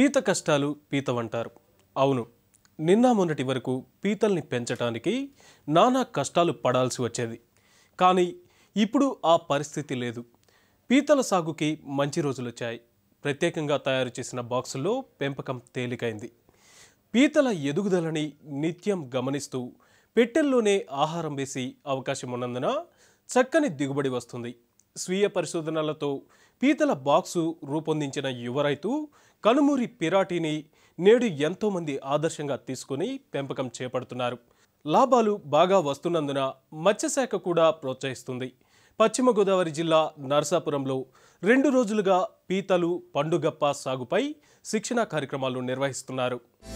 పీత కష్టాలు పీతవంటారు అవును నిన్న మొన్నటి వరకు పీతల్ని పెంచటానికి నానా కష్టాలు పడాల్సి వచ్చేది కానీ ఇప్పుడు ఆ పరిస్థితి లేదు పీతల సాగుకి మంచి రోజులు వచ్చాయి ప్రత్యేకంగా తయారు చేసిన బాక్సుల్లో పెంపకం తేలికైంది పీతల ఎదుగుదలని నిత్యం గమనిస్తూ పెట్టెల్లోనే ఆహారం వేసి అవకాశం ఉన్నందున చక్కని దిగుబడి వస్తుంది స్వీయ పరిశోధనలతో పీతల బాక్సు రూపొందించిన యువ రైతు కనుమూరి పిరాటిని నేడు ఎంతోమంది ఆదర్శంగా తీసుకుని పెంపకం చేపడుతున్నారు లాభాలు బాగా వస్తున్నందున మత్స్యశాఖ కూడా ప్రోత్సహిస్తుంది పశ్చిమ గోదావరి జిల్లా నర్సాపురంలో రెండు రోజులుగా పీతలు పండుగప్ప సాగుపై శిక్షణా కార్యక్రమాలు నిర్వహిస్తున్నారు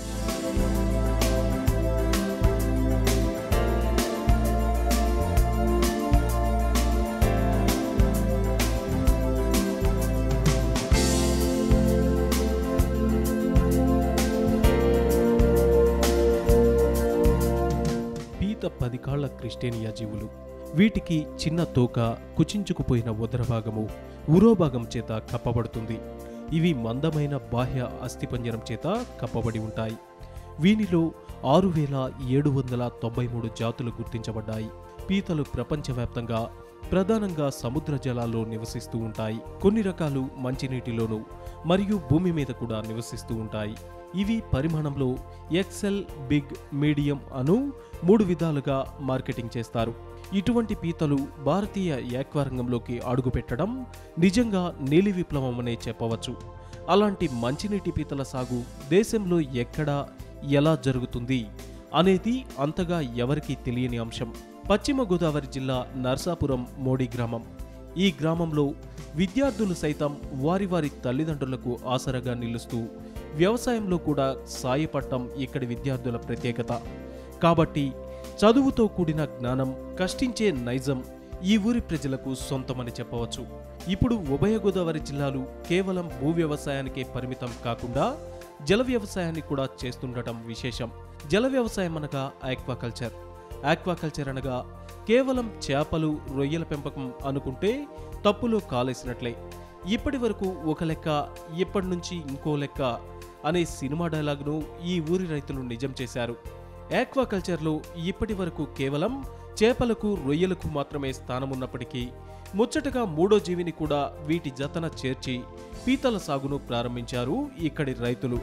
పీత పది కాళ్ల క్రిస్టేనియా జీవులు వీటికి చిన్న తోక కుచించుకుపోయిన ఉదర భాగము ఉరోభాగం చేత కప్పబడుతుంది ఇవి మందమైన బాహ్య అస్థిపంజరం చేత కప్పబడి ఉంటాయి వీనిలో ఆరు వేల ఏడు వందల తొంభై మూడు జాతులు గుర్తించబడ్డాయి పీతలు ప్రపంచవ్యాప్తంగా ప్రధానంగా సముద్ర జలాల్లో నివసిస్తూ ఉంటాయి కొన్ని రకాలు మంచినీటిలోనూ మరియు భూమి మీద కూడా నివసిస్తూ ఉంటాయి ఇవి పరిమాణంలో ఎక్సెల్ బిగ్ మీడియం అను మూడు విధాలుగా మార్కెటింగ్ చేస్తారు ఇటువంటి పీతలు భారతీయ యాక్వారంగంలోకి అడుగుపెట్టడం నిజంగా నీలి విప్లవం అనే చెప్పవచ్చు అలాంటి మంచినీటి పీతల సాగు దేశంలో ఎక్కడ ఎలా జరుగుతుంది అనేది అంతగా ఎవరికీ తెలియని అంశం పశ్చిమ గోదావరి జిల్లా నర్సాపురం మోడి గ్రామం ఈ గ్రామంలో విద్యార్థులు సైతం వారి వారి తల్లిదండ్రులకు ఆసరగా నిలుస్తూ వ్యవసాయంలో కూడా సాయపడటం ఇక్కడి విద్యార్థుల ప్రత్యేకత కాబట్టి చదువుతో కూడిన జ్ఞానం కష్టించే నైజం ఈ ఊరి ప్రజలకు సొంతమని చెప్పవచ్చు ఇప్పుడు ఉభయ గోదావరి జిల్లాలు కేవలం భూ వ్యవసాయానికే పరిమితం కాకుండా జల వ్యవసాయాన్ని కూడా చేస్తుండటం విశేషం జల వ్యవసాయం అనగా ఆక్వాకల్చర్ ఆక్వాకల్చర్ అనగా కేవలం చేపలు రొయ్యల పెంపకం అనుకుంటే తప్పులో కాలేసినట్లే ఇప్పటి వరకు ఒక లెక్క ఇప్పటి నుంచి ఇంకో లెక్క అనే సినిమా డైలాగ్ను ఈ ఊరి రైతులు నిజం చేశారు ఆక్వాకల్చర్లో ఇప్పటి వరకు కేవలం చేపలకు రొయ్యలకు మాత్రమే స్థానమున్నప్పటికీ ముచ్చటగా మూడో జీవిని కూడా వీటి జతన చేర్చి పీతల సాగును ప్రారంభించారు ఇక్కడి రైతులు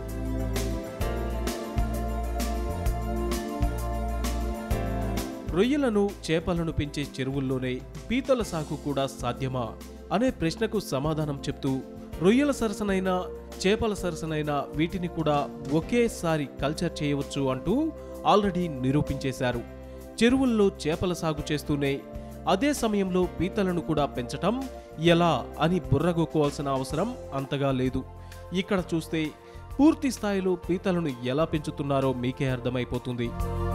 రొయ్యలను చేపలను పెంచే చెరువుల్లోనే పీతల సాగు కూడా సాధ్యమా అనే ప్రశ్నకు సమాధానం చెప్తూ రొయ్యల సరసనైనా చేపల సరసనైనా వీటిని కూడా ఒకేసారి కల్చర్ చేయవచ్చు అంటూ ఆల్రెడీ నిరూపించేశారు చెరువుల్లో చేపల సాగు చేస్తూనే అదే సమయంలో పీతలను కూడా పెంచటం ఎలా అని బుర్రగొక్కోవాల్సిన అవసరం అంతగా లేదు ఇక్కడ చూస్తే పూర్తి స్థాయిలో పీతలను ఎలా పెంచుతున్నారో మీకే అర్థమైపోతుంది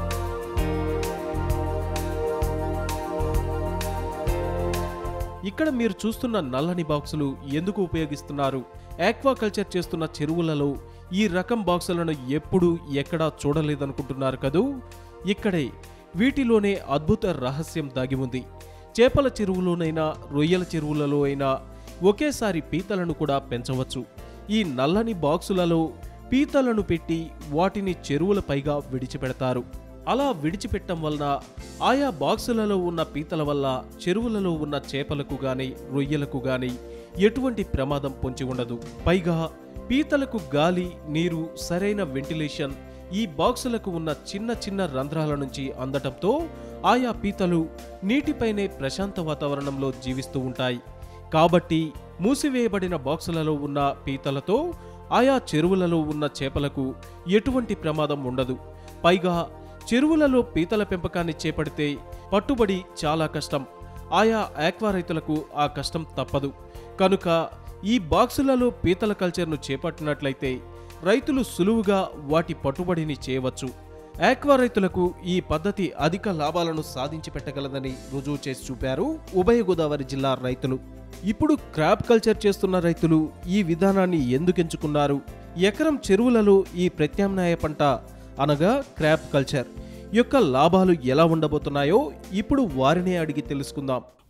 ఇక్కడ మీరు చూస్తున్న నల్లని బాక్సులు ఎందుకు ఉపయోగిస్తున్నారు ఆక్వాకల్చర్ చేస్తున్న చెరువులలో ఈ రకం బాక్సులను ఎప్పుడూ ఎక్కడా చూడలేదనుకుంటున్నారు కదూ ఇక్కడే వీటిలోనే అద్భుత రహస్యం దాగి ఉంది చేపల చెరువులోనైనా రొయ్యల చెరువులలో అయినా ఒకేసారి పీతలను కూడా పెంచవచ్చు ఈ నల్లని బాక్సులలో పీతలను పెట్టి వాటిని చెరువుల పైగా విడిచిపెడతారు అలా విడిచిపెట్టడం వలన ఆయా బాక్సులలో ఉన్న పీతల వల్ల చెరువులలో ఉన్న చేపలకు గాని రొయ్యలకు గాని ఎటువంటి ప్రమాదం పొంచి ఉండదు పైగా పీతలకు గాలి నీరు సరైన వెంటిలేషన్ ఈ బాక్సులకు ఉన్న చిన్న చిన్న రంధ్రాల నుంచి అందటంతో ఆయా పీతలు నీటిపైనే ప్రశాంత వాతావరణంలో జీవిస్తూ ఉంటాయి కాబట్టి మూసివేయబడిన బాక్సులలో ఉన్న పీతలతో ఆయా చెరువులలో ఉన్న చేపలకు ఎటువంటి ప్రమాదం ఉండదు పైగా చెరువులలో పీతల పెంపకాన్ని చేపడితే పట్టుబడి చాలా కష్టం ఆయా ఆక్వా రైతులకు ఆ కష్టం తప్పదు కనుక ఈ బాక్సులలో పీతల కల్చర్ను చేపట్టినట్లయితే రైతులు సులువుగా వాటి పట్టుబడిని చేయవచ్చు ఆక్వా రైతులకు ఈ పద్ధతి అధిక లాభాలను సాధించి పెట్టగలదని రుజువు చేసి చూపారు ఉభయ గోదావరి జిల్లా రైతులు ఇప్పుడు క్రాప్ కల్చర్ చేస్తున్న రైతులు ఈ విధానాన్ని ఎందుకు ఎంచుకున్నారు ఎకరం చెరువులలో ఈ ప్రత్యామ్నాయ పంట అనగా క్రాప్ కల్చర్ యొక్క లాభాలు ఎలా ఉండబోతున్నాయో ఇప్పుడు వారినే అడిగి తెలుసుకుందాం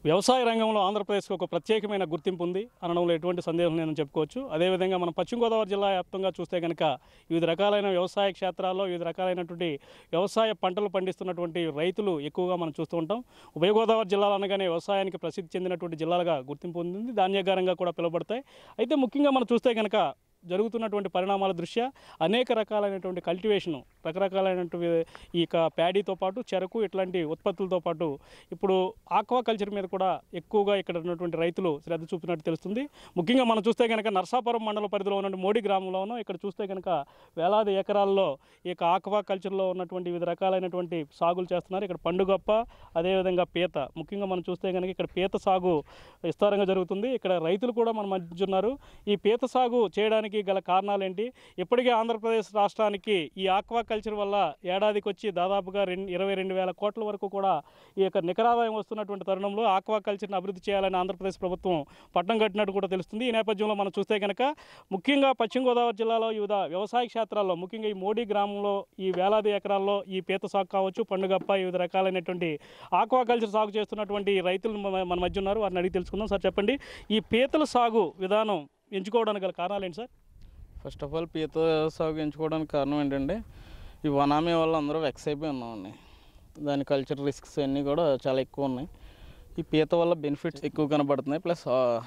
వ్యవసాయ రంగంలో ఆంధ్రప్రదేశ్కి ఒక ప్రత్యేకమైన గుర్తింపు ఉంది అనడంలో ఎటువంటి సందేహం నేను చెప్పుకోవచ్చు అదేవిధంగా మనం పశ్చిమ గోదావరి జిల్లా వ్యాప్తంగా చూస్తే కనుక వివిధ రకాలైన వ్యవసాయ క్షేత్రాల్లో వివిధ రకాలైనటువంటి వ్యవసాయ పంటలు పండిస్తున్నటువంటి రైతులు ఎక్కువగా మనం చూస్తూ ఉంటాం ఉభయ గోదావరి జిల్లాలు అనగానే వ్యవసాయానికి ప్రసిద్ధి చెందినటువంటి జిల్లాలుగా గుర్తింపు పొందింది ధాన్యగారంగా కూడా పిలువబడతాయి అయితే ముఖ్యంగా మనం చూస్తే కనుక జరుగుతున్నటువంటి పరిణామాల దృష్ట్యా అనేక రకాలైనటువంటి కల్టివేషను రకరకాలైనటువంటి ఈ యొక్క ప్యాడీతో పాటు చెరకు ఇట్లాంటి ఉత్పత్తులతో పాటు ఇప్పుడు ఆక్వా కల్చర్ మీద కూడా ఎక్కువగా ఇక్కడ ఉన్నటువంటి రైతులు శ్రద్ధ చూపినట్టు తెలుస్తుంది ముఖ్యంగా మనం చూస్తే కనుక నర్సాపురం మండల పరిధిలో ఉన్నటువంటి మోడీ గ్రామంలోనూ ఇక్కడ చూస్తే కనుక వేలాది ఎకరాల్లో ఈ యొక్క ఆక్వా కల్చర్లో ఉన్నటువంటి వివిధ రకాలైనటువంటి సాగులు చేస్తున్నారు ఇక్కడ పండుగప్ప అదేవిధంగా పీత ముఖ్యంగా మనం చూస్తే కనుక ఇక్కడ పీత సాగు విస్తారంగా జరుగుతుంది ఇక్కడ రైతులు కూడా మన మధ్య ఉన్నారు ఈ పీత సాగు చేయడానికి గల కారణాలు ఏంటి ఇప్పటికే ఆంధ్రప్రదేశ్ రాష్ట్రానికి ఈ ఆక్వా కల్చర్ వల్ల ఏడాదికి వచ్చి దాదాపుగా రెండు ఇరవై రెండు వేల కోట్ల వరకు కూడా ఈ యొక్క నికరాదాయం వస్తున్నటువంటి తరుణంలో ఆక్వా కల్చర్ని అభివృద్ధి చేయాలని ఆంధ్రప్రదేశ్ ప్రభుత్వం పట్టం కట్టినట్టు కూడా తెలుస్తుంది ఈ నేపథ్యంలో మనం చూస్తే కనుక ముఖ్యంగా పశ్చిమ గోదావరి జిల్లాలో వివిధ వ్యవసాయ క్షేత్రాల్లో ముఖ్యంగా ఈ మోడీ గ్రామంలో ఈ వేలాది ఎకరాల్లో ఈ పీత సాగు కావచ్చు పండుగప్ప వివిధ రకాలైనటువంటి ఆక్వా కల్చర్ సాగు చేస్తున్నటువంటి రైతులు మన మన మధ్య ఉన్నారు వారిని అడిగి తెలుసుకుందాం సార్ చెప్పండి ఈ పీతల సాగు విధానం ఎంచుకోవడానికి గల కారణాలు ఏంటి సార్ ఫస్ట్ ఆఫ్ ఆల్ పీత సాగు ఎంచుకోవడానికి కారణం ఏంటంటే ఈ వనామీ వల్ల అందరూ వెక్స్ అయిపోయి ఉన్నామండి దాని కల్చర్ రిస్క్స్ అన్నీ కూడా చాలా ఎక్కువ ఉన్నాయి ఈ పీత వల్ల బెనిఫిట్స్ ఎక్కువ కనబడుతున్నాయి ప్లస్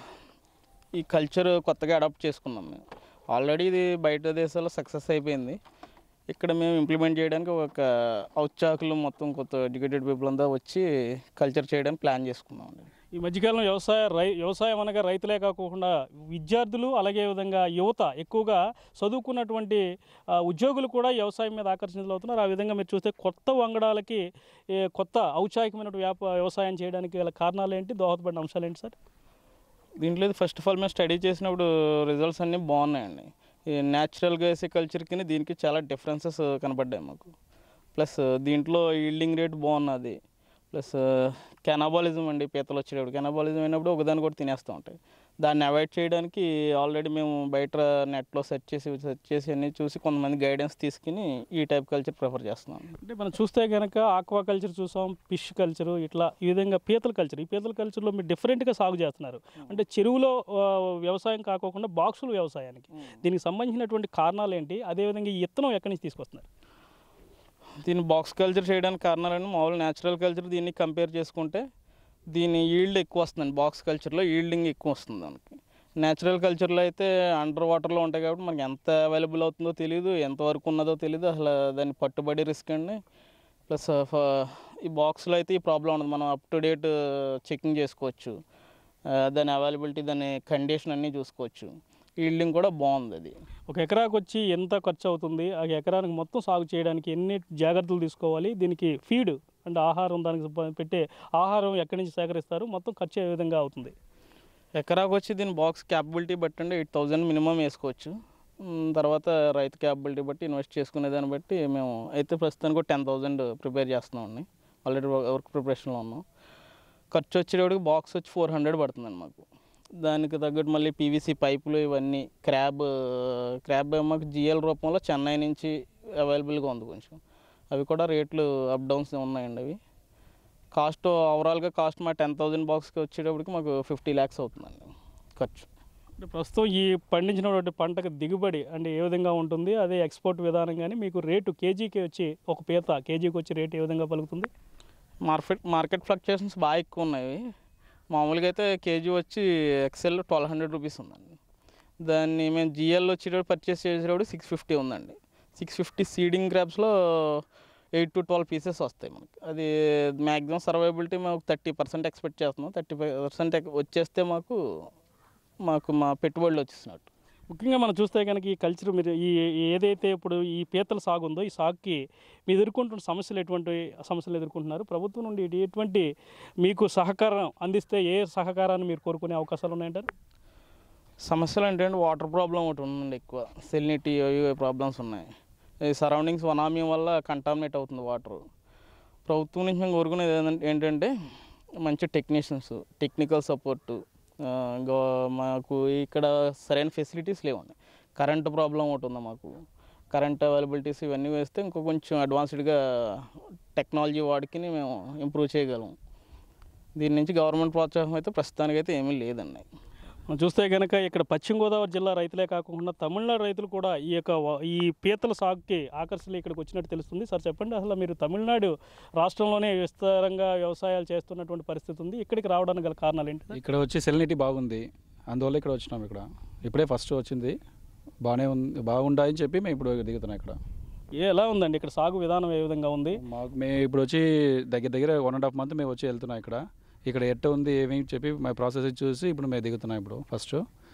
ఈ కల్చర్ కొత్తగా అడాప్ట్ చేసుకున్నాం మేము ఆల్రెడీ ఇది బయట దేశాల్లో సక్సెస్ అయిపోయింది ఇక్కడ మేము ఇంప్లిమెంట్ చేయడానికి ఒక ఔత్సాహకులు మొత్తం కొత్త ఎడ్యుకేటెడ్ పీపుల్ అంతా వచ్చి కల్చర్ చేయడానికి ప్లాన్ చేసుకున్నాం అండి ఈ మధ్యకాలంలో వ్యవసాయ రై వ్యవసాయం అనగా రైతులే కాకుండా విద్యార్థులు అలాగే విధంగా యువత ఎక్కువగా చదువుకున్నటువంటి ఆ, ఉద్యోగులు కూడా వ్యవసాయం మీద ఆకర్షితులవుతున్నారు ఆ విధంగా మీరు చూస్తే కొత్త వంగడాలకి ఏ, కొత్త ఔత్సాహికమైన వ్యాప వ్యవసాయం చేయడానికి గల కారణాలు ఏంటి దోహదపడిన అంశాలు ఏంటి సార్ దీంట్లో ఫస్ట్ ఆఫ్ ఆల్ మేము స్టడీ చేసినప్పుడు రిజల్ట్స్ అన్నీ బాగున్నాయండి ఈ న్యాచురల్గా వేసే కల్చర్కి దీనికి చాలా డిఫరెన్సెస్ కనపడ్డాయి మాకు ప్లస్ దీంట్లో ఈల్డింగ్ రేట్ బాగున్నది ప్లస్ కెనాబాలిజం అండి పీతలు వచ్చేటప్పుడు కెనాబాలిజం అయినప్పుడు ఒకదాని కూడా తినేస్తూ ఉంటాయి దాన్ని అవాయిడ్ చేయడానికి ఆల్రెడీ మేము బయట నెట్లో సెర్చ్ చేసి సెర్చ్ చేసి అన్నీ చూసి కొంతమంది గైడెన్స్ తీసుకుని ఈ టైప్ కల్చర్ ప్రిఫర్ చేస్తున్నాం అంటే మనం చూస్తే కనుక ఆక్వా కల్చర్ చూసాం ఫిష్ కల్చర్ ఇట్లా ఈ విధంగా పీతల కల్చర్ ఈ పీతల కల్చర్లో మీరు డిఫరెంట్గా సాగు చేస్తున్నారు అంటే చెరువులో ఆ, వ్యవసాయం కాకోకుండా బాక్సుల వ్యవసాయానికి దీనికి సంబంధించినటువంటి కారణాలు ఏంటి అదేవిధంగా ఈ ఇత్తనం ఎక్కడి నుంచి తీసుకొస్తున్నారు దీన్ని బాక్స్ కల్చర్ చేయడానికి కారణాలని మామూలు న్యాచురల్ కల్చర్ దీన్ని కంపేర్ చేసుకుంటే దీని ఈల్డ్ ఎక్కువ వస్తుందండి బాక్స్ కల్చర్లో ఈల్డింగ్ ఎక్కువ వస్తుంది దానికి న్యాచురల్ కల్చర్లో అయితే అండర్ వాటర్లో ఉంటాయి కాబట్టి మనకి ఎంత అవైలబుల్ అవుతుందో తెలియదు ఎంతవరకు ఉన్నదో తెలియదు అసలు దాన్ని పట్టుబడి రిస్క్ అండి ప్లస్ ఈ బాక్స్లో అయితే ఈ ప్రాబ్లం ఉండదు మనం అప్ టు డేట్ చెకింగ్ చేసుకోవచ్చు ఆ, దాని అవైలబిలిటీ దాని కండిషన్ అన్నీ చూసుకోవచ్చు ఈల్డింగ్ కూడా బాగుంది అది ఒక ఎకరాకు వచ్చి ఎంత ఖర్చు అవుతుంది ఆ ఎకరానికి మొత్తం సాగు చేయడానికి ఎన్ని జాగ్రత్తలు తీసుకోవాలి దీనికి ఫీడ్ అంటే ఆహారం దానికి సంబ- పెట్టే ఆహారం ఎక్కడి నుంచి సేకరిస్తారు మొత్తం ఖర్చు ఏ విధంగా అవుతుంది ఎకరాకు వచ్చి దీని బాక్స్ క్యాపబిలిటీ బట్టి అండి ఎయిట్ థౌజండ్ మినిమం వేసుకోవచ్చు మ్, తర్వాత రైతు క్యాపబిలిటీ బట్టి ఇన్వెస్ట్ చేసుకునే దాన్ని బట్టి మేము అయితే ప్రస్తుతానికి టెన్ థౌజండ్ ప్రిపేర్ చేస్తున్నామండి ఆల్రెడీ వర్క్ ప్రిపరేషన్లో ఉన్నాం ఖర్చు వచ్చేటప్పటికి బాక్స్ వచ్చి ఫోర్ హండ్రెడ్ పడుతుందండి మాకు దానికి తగ్గట్టు మళ్ళీ పీవీసీ పైపులు ఇవన్నీ క్రాబ్ క్రాబ్ మాకు జిఎల్ రూపంలో చెన్నై నుంచి అవైలబుల్గా ఉంది కొంచెం అవి కూడా రేట్లు అప్ డౌన్స్ ఉన్నాయండి అవి కాస్ట్ ఓవరాల్గా కాస్ట్ మా టెన్ థౌజండ్ బాక్స్కి వచ్చేటప్పటికి మాకు ఫిఫ్టీ ల్యాక్స్ అవుతుందండి ఖర్చు అంటే ప్రస్తుతం ఈ పండించినటువంటి పంటకు దిగుబడి అంటే ఏ విధంగా ఉంటుంది అదే ఎక్స్పోర్ట్ విధానం కానీ మీకు రేటు కేజీకి వచ్చి ఒక పీత కేజీకి వచ్చి రేటు ఏ విధంగా పలుకుతుంది మార్కెట్ మార్కెట్ ఫ్లక్చుయేషన్స్ బాగా ఎక్కువ ఉన్నాయి మామూలుగా అయితే కేజీ వచ్చి ఎక్సెల్ ట్వెల్వ్ హండ్రెడ్ రూపీస్ ఉందండి దాన్ని మేము జిఎల్ వచ్చేటప్పుడు పర్చేస్ చేసేటప్పుడు సిక్స్ ఫిఫ్టీ ఉందండి సిక్స్ ఫిఫ్టీ సీడింగ్ క్రాప్స్లో ఎయిట్ టు ట్వెల్వ్ పీసెస్ వస్తాయి మనకి అది మ్యాక్సిమం సర్వైబిలిటీ మేము థర్టీ పర్సెంట్ ఎక్స్పెక్ట్ చేస్తున్నాం థర్టీ ఫైవ్ పర్సెంట్ వచ్చేస్తే మాకు మాకు మా పెట్టుబడులు వచ్చేసినట్టు ముఖ్యంగా మనం చూస్తే కనుక ఈ కల్చర్ మీరు ఈ ఈ ఏదైతే ఇప్పుడు ఈ పీతల సాగు ఉందో ఈ సాగుకి మీరు ఎదుర్కొంటున్న సమస్యలు ఎటువంటి సమస్యలు ఎదుర్కొంటున్నారు ప్రభుత్వం నుండి ఇది ఎటువంటి మీకు సహకారం అందిస్తే ఏ సహకారాన్ని మీరు కోరుకునే అవకాశాలు ఉన్నాయంటారు సమస్యలు అంటే వాటర్ ప్రాబ్లం ఒకటి ఉందండి ఎక్కువ సెలినిటీ అవి ప్రాబ్లమ్స్ ఉన్నాయి ఈ సరౌండింగ్స్ వనామీ వల్ల కంటామినేట్ అవుతుంది వాటర్ ప్రభుత్వం నుంచి మేము కోరుకునేది ఏంటంటే ఏంటంటే మంచి టెక్నీషియన్స్ టెక్నికల్ సపోర్టు మాకు ఇక్కడ సరైన ఫెసిలిటీస్ లేవండి కరెంట్ ప్రాబ్లం ఒకటి ఉంది మాకు కరెంట్ అవైలబిలిటీస్ ఇవన్నీ వేస్తే ఇంకో కొంచెం అడ్వాన్స్డ్గా టెక్నాలజీ వాడికి మేము ఇంప్రూవ్ చేయగలం దీని నుంచి గవర్నమెంట్ ప్రోత్సాహం అయితే ప్రస్తుతానికైతే ఏమీ లేదండి మనం చూస్తే కనుక ఇక్కడ పశ్చిమ గోదావరి జిల్లా రైతులే కాకుండా తమిళనాడు రైతులు కూడా ఈ యొక్క వ- ఈ పీతల సాగుకి ఆకర్షణ ఇక్కడికి వచ్చినట్టు తెలుస్తుంది సార్ చెప్పండి అసలు మీరు తమిళనాడు రాష్ట్రంలోనే విస్తారంగా వ్యవసాయాలు చేస్తున్నటువంటి పరిస్థితి ఉంది ఇక్కడికి రావడానికి గల కారణాలు ఏంటి ఇక్కడ వచ్చి సెలినిటీ బాగుంది అందువల్ల ఇక్కడ వచ్చినాం ఇక్కడ ఇప్పుడే ఫస్ట్ వచ్చింది బాగానే ఉంది బాగుండాయని చెప్పి మేము ఇప్పుడు దిగుతున్నాం ఇక్కడ ఏ ఎలా ఉందండి ఇక్కడ సాగు విధానం ఏ విధంగా ఉంది మాకు మేము ఇప్పుడు వచ్చి దగ్గర దగ్గర వన్ అండ్ హాఫ్ మంత్ మేము వచ్చి వెళ్తున్నాం ఇక్కడ ఇక్కడ ఎట్ట ఉంది ఏమి చెప్పి మా ప్రాసెస్ చూసి ఇప్పుడు మేము దిగుతున్నాం ఇప్పుడు ఫస్ట్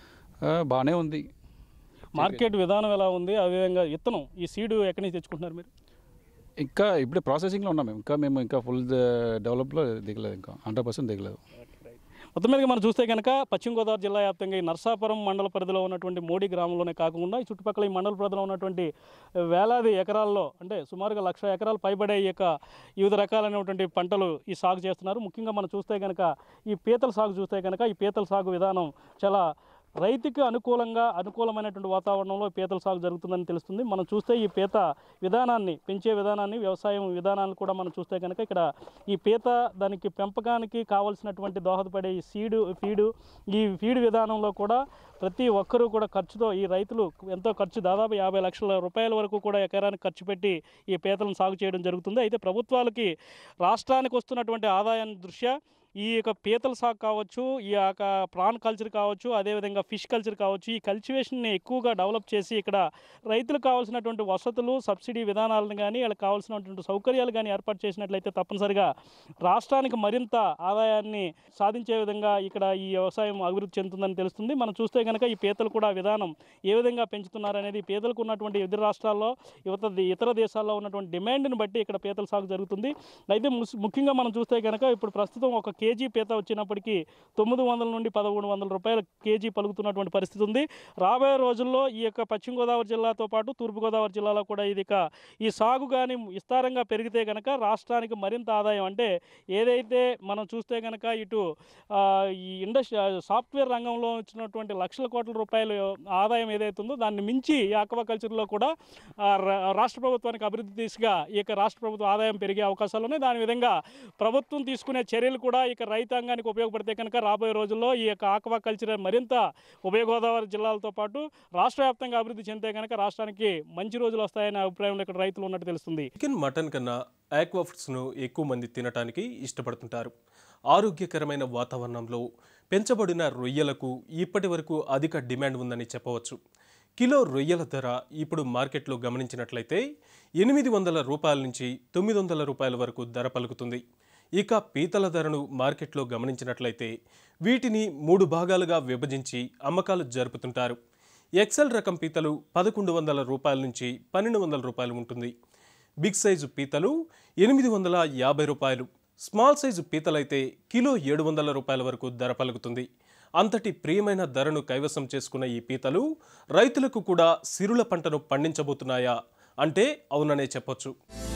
బాగానే ఉంది మార్కెట్ విధానం ఎలా ఉంది అదేవిధంగా విత్తనం ఈ సీడు ఎక్కడి నుంచి తెచ్చుకుంటున్నారు మీరు ఇంకా ఇప్పుడే ప్రాసెసింగ్లో ఉన్నాం మేము ఇంకా మేము ఇంకా ఫుల్ డెవలప్లో దిగలేదు ఇంకా హండ్రెడ్ పర్సెంట్ దిగలేదు మొత్తం మీదగా మనం చూస్తే కనుక పశ్చిమ గోదావరి జిల్లా వ్యాప్తంగా ఈ నర్సాపురం మండల పరిధిలో ఉన్నటువంటి మోడీ గ్రామంలోనే కాకుండా ఈ చుట్టుపక్కల ఈ మండల పరిధిలో ఉన్నటువంటి వేలాది ఎకరాల్లో అంటే సుమారుగా లక్ష ఎకరాలు పైబడే ఈ యొక్క వివిధ రకాలైనటువంటి పంటలు ఈ సాగు చేస్తున్నారు ముఖ్యంగా మనం చూస్తే కనుక ఈ పీతల సాగు చూస్తే కనుక ఈ పీతల సాగు విధానం చాలా రైతుకి అనుకూలంగా అనుకూలమైనటువంటి వాతావరణంలో పీతల సాగు జరుగుతుందని తెలుస్తుంది మనం చూస్తే ఈ పీత విధానాన్ని పెంచే విధానాన్ని వ్యవసాయం విధానాన్ని కూడా మనం చూస్తే కనుక ఇక్కడ ఈ పీత దానికి పెంపకానికి కావలసినటువంటి దోహదపడే ఈ సీడు ఫీడు ఈ ఫీడ్ విధానంలో కూడా ప్రతి ఒక్కరూ కూడా ఖర్చుతో ఈ రైతులు ఎంతో ఖర్చు దాదాపు యాభై లక్షల రూపాయల వరకు కూడా ఎకరానికి ఖర్చు పెట్టి ఈ పీతలను సాగు చేయడం జరుగుతుంది అయితే ప్రభుత్వాలకి రాష్ట్రానికి వస్తున్నటువంటి ఆదాయాన్ని దృష్ట్యా ఈ యొక్క పీతల సాగు కావచ్చు ఈ యొక్క ప్రాన్ కల్చర్ కావచ్చు అదేవిధంగా ఫిష్ కల్చర్ కావచ్చు ఈ కల్టివేషన్ని ఎక్కువగా డెవలప్ చేసి ఇక్కడ రైతులకు కావాల్సినటువంటి వసతులు సబ్సిడీ విధానాలను కానీ వాళ్ళకి కావాల్సినటువంటి సౌకర్యాలు కానీ ఏర్పాటు చేసినట్లయితే తప్పనిసరిగా రాష్ట్రానికి మరింత ఆదాయాన్ని సాధించే విధంగా ఇక్కడ ఈ వ్యవసాయం అభివృద్ధి చెందుతుందని తెలుస్తుంది మనం చూస్తే కనుక ఈ పీతలు కూడా విధానం ఏ విధంగా పెంచుతున్నారు అనేది పీతలకు ఉన్నటువంటి ఇతర రాష్ట్రాల్లో యువత ఇతర దేశాల్లో ఉన్నటువంటి డిమాండ్ని బట్టి ఇక్కడ పీతల సాగు జరుగుతుంది అయితే ముస్- ముఖ్యంగా మనం చూస్తే కనుక ఇప్పుడు ప్రస్తుతం ఒక కేజీ పీత వచ్చినప్పటికీ తొమ్మిది వందల నుండి పదమూడు వందల రూపాయల కేజీ పలుకుతున్నటువంటి పరిస్థితి ఉంది రాబోయే రోజుల్లో ఈ యొక్క పశ్చిమ గోదావరి జిల్లాతో పాటు తూర్పుగోదావరి జిల్లాలో కూడా ఇది ఇక ఈ సాగు కానీ విస్తారంగా పెరిగితే కనుక రాష్ట్రానికి మరింత ఆదాయం అంటే ఏదైతే మనం చూస్తే కనుక ఇటు ఆ, ఈ ఇండస్ట్రీ సాఫ్ట్వేర్ రంగంలో వచ్చినటువంటి లక్షల కోట్ల రూపాయల ఆదాయం ఏదైతే ఉందో దాన్ని మించి ఈ ఆక్వాకల్చర్లో కూడా ఆ, రా- రాష్ట్ర ప్రభుత్వానికి అభివృద్ధి దిశగా ఈ యొక్క రాష్ట్ర ప్రభుత్వ ఆదాయం పెరిగే అవకాశాలు ఉన్నాయి దాని విధంగా ప్రభుత్వం తీసుకునే చర్యలు కూడా ఇక రైతాంగానికి ఉపయోగపడితే కనుక రాబోయే రోజుల్లో ఈ యొక్క ఆక్వాకల్చర్ మరింత ఉభయ గోదావరి జిల్లాలతో పాటు రాష్ట్ర వ్యాప్తంగా అభివృద్ధి చెందితే కనుక రాష్ట్రానికి మంచి రోజులు వస్తాయనే అభిప్రాయంలో ఇక్కడ రైతులు ఉన్నట్టు తెలుస్తుంది చికెన్ మటన్ కన్నా ఆక్వా ఫుడ్స్ను ఎక్కువ మంది తినటానికి ఇష్టపడుతుంటారు ఆరోగ్యకరమైన వాతావరణంలో పెంచబడిన రొయ్యలకు ఇప్పటి వరకు అధిక డిమాండ్ ఉందని చెప్పవచ్చు కిలో రొయ్యల ధర ఇప్పుడు మార్కెట్లో గమనించినట్లయితే ఎనిమిది వందల రూపాయల నుంచి తొమ్మిది వందల రూపాయల వరకు ధర పలుకుతుంది ఇక పీతల ధరను మార్కెట్లో గమనించినట్లయితే వీటిని మూడు భాగాలుగా విభజించి అమ్మకాలు జరుపుతుంటారు ఎక్సెల్ రకం పీతలు పదకొండు వందల రూపాయల నుంచి పన్నెండు వందల రూపాయలు ఉంటుంది బిగ్ సైజు పీతలు ఎనిమిది వందల యాభై రూపాయలు స్మాల్ సైజు పీతలైతే కిలో ఏడు వందల రూపాయల వరకు ధర పలుకుతుంది అంతటి ప్రియమైన ధరను కైవసం చేసుకున్న ఈ పీతలు రైతులకు కూడా సిరుల పంటను పండించబోతున్నాయా అంటే అవుననే చెప్పొచ్చు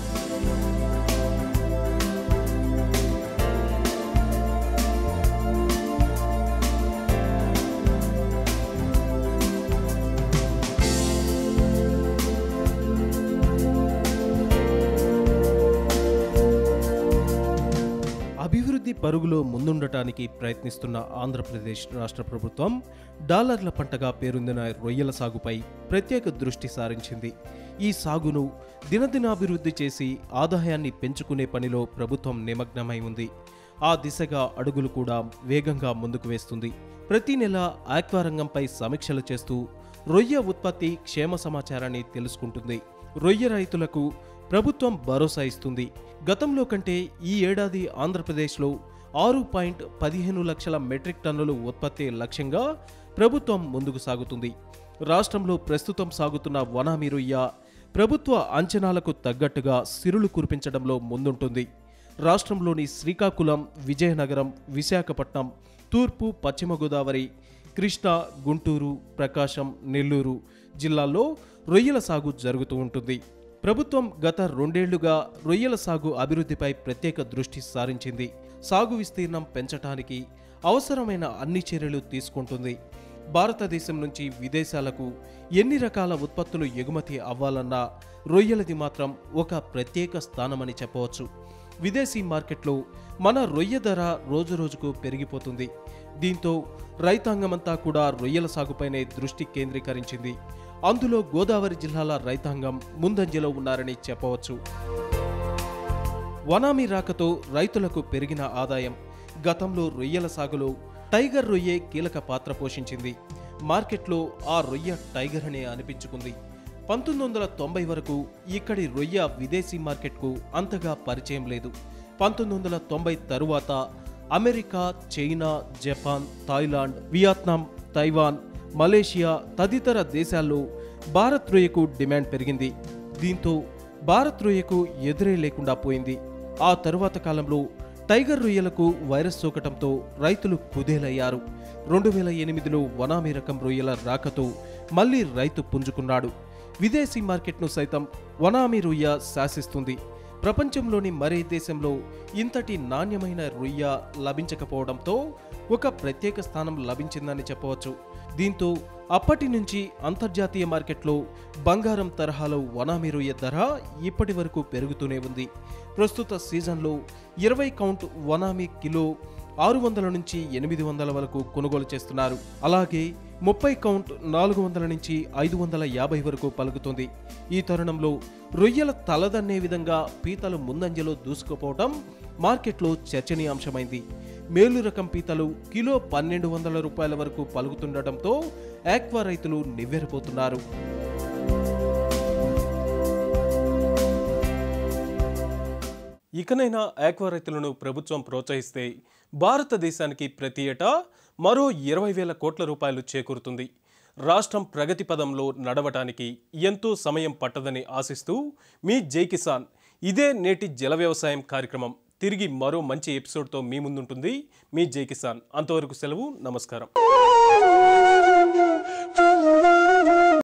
అభివృద్ధి పరుగులో ముందుండటానికి ప్రయత్నిస్తున్న ఆంధ్రప్రదేశ్ రాష్ట్ర ప్రభుత్వం డాలర్ల పంటగా పేరొందిన రొయ్యల సాగుపై ప్రత్యేక దృష్టి సారించింది ఈ సాగును దినదినాభివృద్ధి చేసి ఆదాయాన్ని పెంచుకునే పనిలో ప్రభుత్వం నిమగ్నమై ఉంది ఆ దిశగా అడుగులు కూడా వేగంగా ముందుకు వేస్తుంది ప్రతి నెల ఆక్వా రంగంపై సమీక్షలు చేస్తూ రొయ్య ఉత్పత్తి క్షేమ సమాచారాన్ని తెలుసుకుంటుంది రొయ్య రైతులకు ప్రభుత్వం భరోసా ఇస్తుంది గతంలో కంటే ఈ ఏడాది ఆంధ్రప్రదేశ్లో ఆరు పాయింట్ పదిహేను లక్షల మెట్రిక్ టన్నులు ఉత్పత్తి లక్ష్యంగా ప్రభుత్వం ముందుకు సాగుతుంది రాష్ట్రంలో ప్రస్తుతం సాగుతున్న వనామీ రొయ్య ప్రభుత్వ అంచనాలకు తగ్గట్టుగా సిరులు కురిపించడంలో ముందుంటుంది రాష్ట్రంలోని శ్రీకాకుళం విజయనగరం విశాఖపట్నం తూర్పు పశ్చిమ గోదావరి కృష్ణా గుంటూరు ప్రకాశం నెల్లూరు జిల్లాల్లో రొయ్యల సాగు జరుగుతూ ఉంటుంది ప్రభుత్వం గత రెండేళ్లుగా రొయ్యల సాగు అభివృద్ధిపై ప్రత్యేక దృష్టి సారించింది సాగు విస్తీర్ణం పెంచటానికి అవసరమైన అన్ని చర్యలు తీసుకుంటుంది భారతదేశం నుంచి విదేశాలకు ఎన్ని రకాల ఉత్పత్తులు ఎగుమతి అవ్వాలన్నా రొయ్యలది మాత్రం ఒక ప్రత్యేక స్థానమని చెప్పవచ్చు విదేశీ మార్కెట్లో మన రొయ్య ధర రోజురోజుకు పెరిగిపోతుంది దీంతో రైతాంగమంతా కూడా రొయ్యల సాగుపైనే దృష్టి కేంద్రీకరించింది అందులో గోదావరి జిల్లాల రైతాంగం ముందంజలో ఉన్నారని చెప్పవచ్చు వనామీ రాకతో రైతులకు పెరిగిన ఆదాయం గతంలో రొయ్యల సాగులో టైగర్ రొయ్యే కీలక పాత్ర పోషించింది మార్కెట్లో ఆ రొయ్య టైగర్ అనే అనిపించుకుంది పంతొమ్మిది వందల తొంభై వరకు ఇక్కడి రొయ్య విదేశీ మార్కెట్కు అంతగా పరిచయం లేదు పంతొమ్మిది వందల తొంభై తరువాత America China Japan Thailand Vietnam Taiwan Malaysia తదితర దేశాల్లో భారత్ రొయ్యకు డిమాండ్ పెరిగింది దీంతో భారత్ రొయ్యకు ఎదురే లేకుండా పోయింది ఆ తరువాత కాలంలో టైగర్ రొయ్యలకు వైరస్ సోకటంతో రైతులు కుదేలయ్యారు రెండు వేల ఎనిమిదిలో వనామీ రకం రొయ్యల రాకతో మళ్లీ రైతు పుంజుకున్నాడు విదేశీ మార్కెట్ను సైతం వనామీ రొయ్య శాసిస్తుంది ప్రపంచంలోని మరే దేశంలో ఇంతటి నాణ్యమైన రొయ్య లభించకపోవడంతో ఒక ప్రత్యేక స్థానం లభించిందని చెప్పవచ్చు దీంతో అప్పటి నుంచి అంతర్జాతీయ మార్కెట్లో బంగారం తరహాలో వనామీ రొయ్య ధర ఇప్పటి వరకు పెరుగుతూనే ఉంది ప్రస్తుత సీజన్లో ఇరవై కౌంట్ వనామీ కిలో ఆరు వందల నుంచి ఎనిమిది వందల వరకు కొనుగోలు చేస్తున్నారు అలాగే ముప్పై కౌంట్ నాలుగు వందల నుంచి ఐదు వందల యాభై వరకు పలుకుతుంది ఈ తరుణంలో రొయ్యల తలదన్నే విధంగా పీతలు ముందంజలో దూసుకుపోవడం మార్కెట్లో చర్చనీయాంశమైంది మేలు రకం పీతలు కిలో పన్నెండు వందల రూపాయల వరకు పలుకుతుండటంతో ఆక్వా రైతులు నివ్వెరపోతున్నారు ఇకనైనా ఆక్వా రైతులను ప్రభుత్వం ప్రోత్సహిస్తే భారతదేశానికి ప్రతి ఏటా మరో ఇరవై వేల కోట్ల రూపాయలు చేకూరుతుంది రాష్ట్రం ప్రగతి పదంలో నడవటానికి ఎంతో సమయం పట్టదని ఆశిస్తూ మీ జై కిసాన్ ఇదే నేటి జల వ్యవసాయం కార్యక్రమం తిరిగి మరో మంచి ఎపిసోడ్తో మీ ముందుంటుంది మీ జై కిసాన్ అంతవరకు సెలవు నమస్కారం